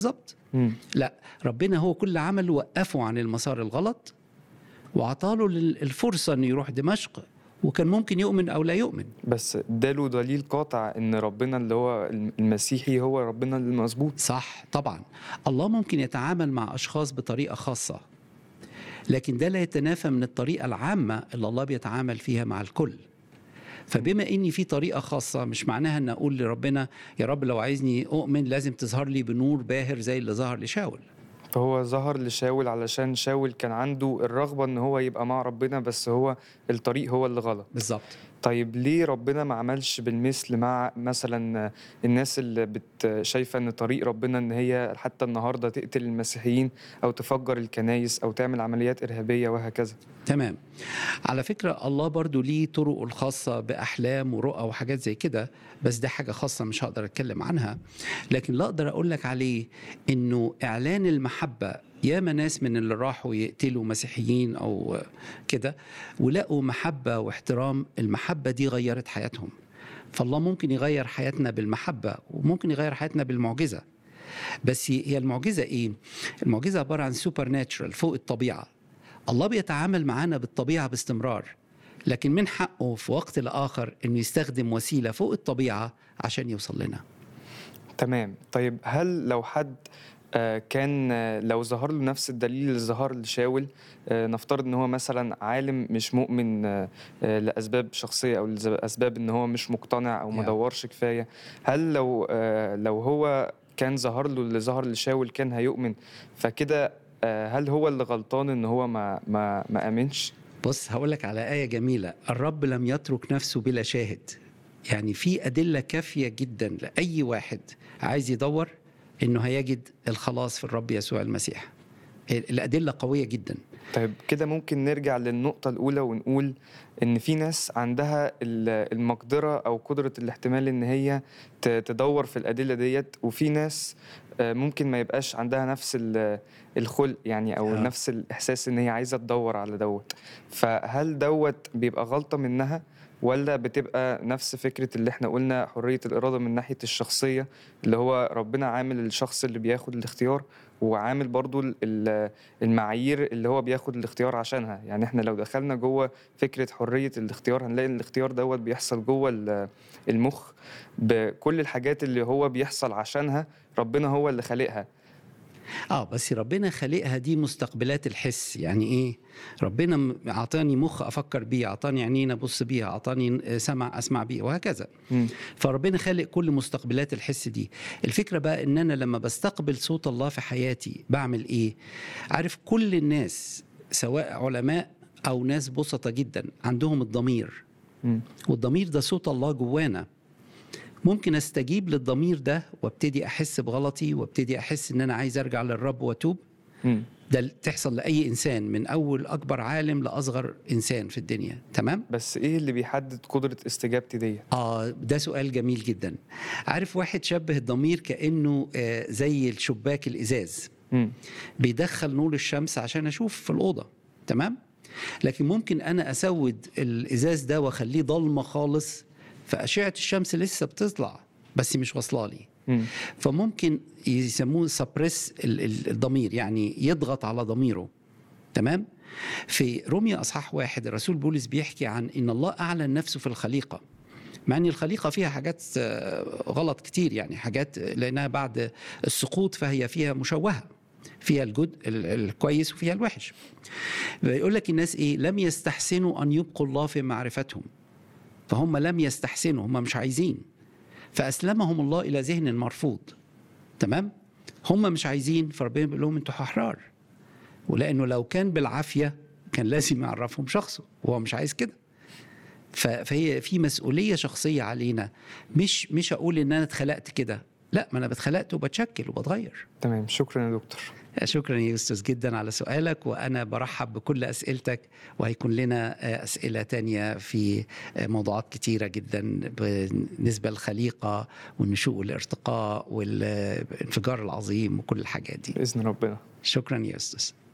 بالظبط مم. لا ربنا هو كل عمل وقفه عن المسار الغلط وعطاله لل- الفرصة انه يروح دمشق وكان ممكن يؤمن او لا يؤمن بس اداله دليل قاطع ان ربنا اللي هو المسيحي هو ربنا المظبوط صح طبعا الله ممكن يتعامل مع اشخاص بطريقة خاصة لكن ده لا يتنافى من الطريقة العامة اللي الله بيتعامل فيها مع الكل فبما اني في طريقه خاصه مش معناها ان اقول لربنا يا رب لو عايزني اؤمن لازم تظهر لي بنور باهر زي اللي ظهر لشاول فهو ظهر لشاول علشان شاول كان عنده الرغبة ان هو يبقى مع ربنا بس هو الطريق هو اللي غلط بالظبط طيب ليه ربنا ما عملش بالمثل مع مثلا الناس اللي بت شايفة ان طريق ربنا ان هي حتى النهاردة تقتل المسيحيين او تفجر الكنايس او تعمل عمليات ارهابية وهكذا تمام على فكرة الله برضو ليه طرقه الخاصة بأحلام ورؤى وحاجات زي كده بس ده حاجة خاصة مش هقدر أتكلم عنها لكن اللي أقدر أقول لك عليه إنه إعلان المحبة ياما ناس من اللي راحوا يقتلوا مسيحيين أو كده ولقوا محبة واحترام المحبة دي غيرت حياتهم فالله ممكن يغير حياتنا بالمحبة وممكن يغير حياتنا بالمعجزة بس هي المعجزة إيه؟ المعجزة عبارة عن سوبر ناتشرال فوق الطبيعة الله بيتعامل معانا بالطبيعة باستمرار لكن من حقه في وقت لآخر أنه يستخدم وسيلة فوق الطبيعة عشان يوصل لنا تمام طيب هل لو حد آه، كان آه، لو ظهر له نفس الدليل اللي ظهر لشاول آه، نفترض ان هو مثلا عالم مش مؤمن آه، آه، لاسباب شخصيه او لاسباب ان هو مش مقتنع او ما Yeah. دورش كفايه هل لو آه، لو هو كان ظهر له اللي ظهر لشاول كان هيؤمن فكده آه، هل هو اللي غلطان ان هو ما ما ما امنش بص هقول لك على آية جميلة الرب لم يترك نفسه بلا شاهد يعني في أدلة كافية جدا لأي واحد عايز يدور إنه هيجد الخلاص في الرب يسوع المسيح الأدلة قوية جدا طيب كده ممكن نرجع للنقطة الأولى ونقول إن في ناس عندها ال- المقدرة أو قدرة الاحتمال إن هي ت- تدور في الأدلة ديت وفي ناس آه، ممكن ما يبقاش عندها نفس ال- الخلق يعني أو آه. نفس الإحساس إن هي عايزة تدور على دوت فهل دوت بيبقى غلطة منها ولا بتبقى نفس فكرة اللي احنا قلنا حرية الإرادة من ناحية الشخصية اللي هو ربنا عامل الشخص اللي بياخد الاختيار وعامل برضو ال- ال- المعايير اللي هو بياخد الاختيار عشانها يعني احنا لو دخلنا جوه فكرة حرية الاختيار هنلاقي إن الاختيار دوت بيحصل جوه ال- المخ بكل الحاجات اللي هو بيحصل عشانها ربنا هو اللي خالقها اه بس ربنا خالقها دي مستقبلات الحس يعني ايه ربنا م- اعطاني مخ افكر بيه اعطاني عينين ابص بيها اعطاني سمع اسمع بيه وهكذا مم. فربنا خالق كل مستقبلات الحس دي الفكرة بقى ان انا لما بستقبل صوت الله في حياتي بعمل ايه عارف كل الناس سواء علماء او ناس بسطة جدا عندهم الضمير مم. والضمير ده صوت الله جوانا ممكن استجيب للضمير ده وابتدي احس بغلطي وابتدي احس ان انا عايز ارجع للرب واتوب مم. ده تحصل لاي انسان من اول اكبر عالم لاصغر انسان في الدنيا تمام بس ايه اللي بيحدد قدرة استجابتي ديت اه ده سؤال جميل جدا عارف واحد شبه الضمير كانه آه زي الشباك الازاز مم. بيدخل نور الشمس عشان اشوف في الاوضه تمام لكن ممكن انا اسود الازاز ده واخليه ضلمه خالص فاشعه الشمس لسه بتطلع بس مش واصله لي مم. فممكن يسموه سبريس الضمير يعني يضغط على ضميره تمام في روميا اصحاح واحد الرسول بولس بيحكي عن ان الله اعلن نفسه في الخليقه مع ان الخليقه فيها حاجات آه، غلط كتير يعني حاجات لانها بعد السقوط فهي فيها مشوهه فيها الجد ال- الكويس وفيها الوحش بيقول لك الناس ايه لم يستحسنوا ان يبقوا الله في معرفتهم فهم لم يستحسنوا هم مش عايزين فاسلمهم الله الى ذهن مرفوض تمام هم مش عايزين فربنا بيقول لهم انتوا احرار ولانه لو كان بالعافيه كان لازم يعرفهم شخصه وهو مش عايز كده ف- فهي في مسؤوليه شخصيه علينا مش مش اقول ان انا اتخلقت كده لا ما انا اتخلقت وبتشكل وبتغير تمام شكرا يا دكتور شكرا يا استاذ جدا على سؤالك وانا برحب بكل اسئلتك وهيكون لنا آه، اسئله تانية في آه، موضوعات كتيره جدا بالنسبه للخليقه والنشوء والارتقاء والانفجار العظيم وكل الحاجات دي بإذن ربنا شكرا يا استاذ